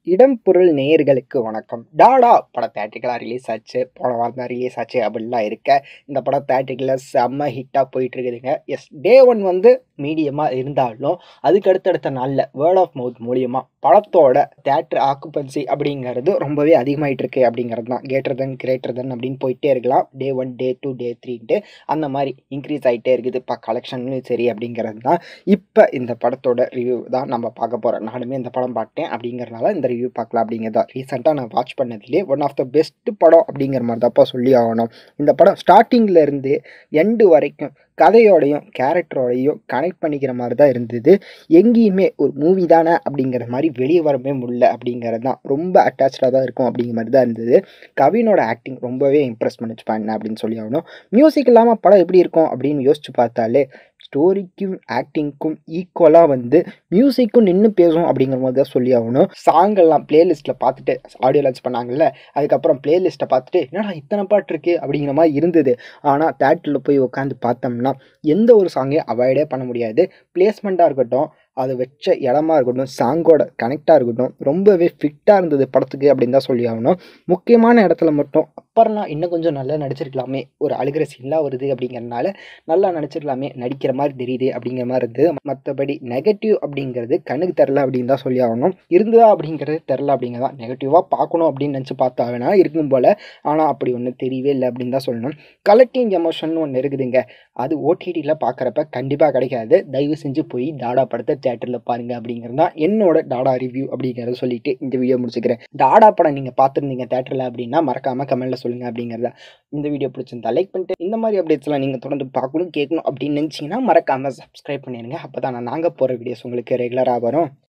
இடம் பொருள் நேயர்களுக்கு வணக்கம் டாடா படம் தேட்டரிக்கலாக ரிலீஸ் ஆச்சு போன வாரம் தான் ரிலீஸ் ஆச்சு அப்படிலாம் இருக்க இந்த படம் தேட்டரிக்கலில் செம்ம ஹிட்டாக போயிட்டு இருக்குதுங்க எஸ் டே ஒன் வந்து மீடியமாக இருந்தாலும் அதுக்கு அடுத்தடுத்த நாளில் வேர்ட் ஆஃப் மவுத் மூலியமாக படத்தோட தேட்டர் ஆக்குபன்சி அப்படிங்கிறது ரொம்பவே அதிகமாயிட்டு இருக்கு அப்படிங்கிறது தான் கேட்டர் தென் கிரேட்டர் தென் அப்படின்னு போயிட்டே இருக்கலாம் டே ஒன் டே டூ டே த்ரீன்ட்டு அந்த மாதிரி இன்க்ரீஸ் ஆகிட்டே இருக்குது இப்போ கலெக்ஷன்லையும் சரி அப்படிங்கிறது தான் இப்போ இந்த படத்தோட ரிவ்யூ தான் நம்ம பார்க்க போகிறோம் நானுமே இந்த படம் பார்த்தேன் அப்படிங்கிறனால இந்த ரிவ்யூ பார்க்கலாம் அப்படிங்கிறது தான் ரீசெண்டாக நான் வாட்ச் பண்ணதுலேயே ஒன் ஆஃப் த பெஸ்ட் படம் அப்படிங்கிற மாதிரி தான்ப்பா சொல்லி ஆகணும் இந்த படம் ஸ்டார்டிங்கில் இருந்து எண்டு வரைக்கும் கதையோடையும் கேரக்டரோடையும் கனெக்ட் பண்ணிக்கிற மாதிரி தான் இருந்தது எங்கேயுமே ஒரு மூவி தானே அப்படிங்கிற மாதிரி வெளியே வரவே முடியல அப்படிங்கிறது தான் ரொம்ப அட்டாச்சாக தான் இருக்கும் அப்படிங்கிற மாதிரி தான் இருந்தது கவினோட ஆக்டிங் ரொம்பவே இம்ப்ரெஸ் பண்ணிச்சு பண்ண அப்படின்னு சொல்லி ஆகணும் மியூசிக் இல்லாமல் படம் எப்படி இருக்கும் அப்படின்னு யோசிச்சு பார்த்தாலே ஸ்டோரிக்கும் ஆக்டிங்க்கும் ஈக்குவலாக வந்து மியூசிக்கும் நின்று பேசும் அப்படிங்கிற மாதிரி தான் சொல்லி ஆகணும் சாங்கெல்லாம் பிளேலிஸ்ட்டில் பார்த்துட்டு ஆடியோ லான்ச் பண்ணாங்கல்ல அதுக்கப்புறம் பிளேலிஸ்ட்டை பார்த்துட்டு என்னடா இத்தனை பாட்டு இருக்குது அப்படிங்கிற மாதிரி இருந்தது ஆனால் தேட்டரில் போய் உட்காந்து பார்த்தோம்னா எந்த ஒரு சாங்கையும் அவாய்டே பண்ண முடியாது பிளேஸ்மெண்ட்டாக இருக்கட்டும் அது வச்ச இடமா இருக்கட்டும் சாங்கோட கனெக்டாக இருக்கட்டும் ரொம்பவே ஃபிட்டாக இருந்தது படத்துக்கு அப்படின்னு தான் சொல்லி ஆகணும் முக்கியமான இடத்துல மட்டும் அப்புறம்லாம் இன்னும் கொஞ்சம் நல்லா நடிச்சிருக்கலாமே ஒரு அழுகிற சீன்லாம் வருது அப்படிங்கிறனால நல்லா நடிச்சிருக்கலாமே நடிக்கிற மாதிரி தெரியுது அப்படிங்கிற மாதிரி இருந்தது மற்றபடி நெகட்டிவ் அப்படிங்கிறது கண்ணுக்கு தெரில அப்படின்னு தான் சொல்லி ஆகணும் இருந்ததா அப்படிங்கிறது தெரில அப்படிங்கிறதா நெகட்டிவாக பார்க்கணும் அப்படின்னு நினச்சி பார்த்தா வேணா இருக்கும் போல் ஆனால் அப்படி ஒன்றும் தெரியவே இல்லை அப்படின்னு தான் சொல்லணும் கலெக்டிங் எமோஷன் ஒன்று இருக்குதுங்க அது ஓடிடியில் பார்க்குறப்ப கண்டிப்பாக கிடைக்காது தயவு செஞ்சு போய் தாடா படத்தை தேட்டரில் பாருங்க அப்படிங்கிறது தான் என்னோட டாடா ரிவ்யூ அப்படிங்கிறத சொல்லிட்டு இந்த வீடியோ முடிச்சுக்கிறேன் டாடா படம் நீங்கள் பார்த்துருந்தீங்க தேட்டரில் அப்படின்னா மறக்காமல் கமெண்ட்டில் சொல்லுங்கள் அப்படிங்கிறத இந்த வீடியோ பிடிச்சிருந்தா லைக் பண்ணிட்டு இந்த மாதிரி அப்டேட்ஸ்லாம் நீங்கள் தொடர்ந்து பார்க்கணும் கேட்கணும் அப்படின்னு நினச்சிங்கன்னா மறக்காமல் சப்ஸ்கிரைப் பண்ணிடுங்க அப்போ தான் நாங்கள் போகிற வீடியோஸ் உங்களுக்கு ரெகுலராக வரும்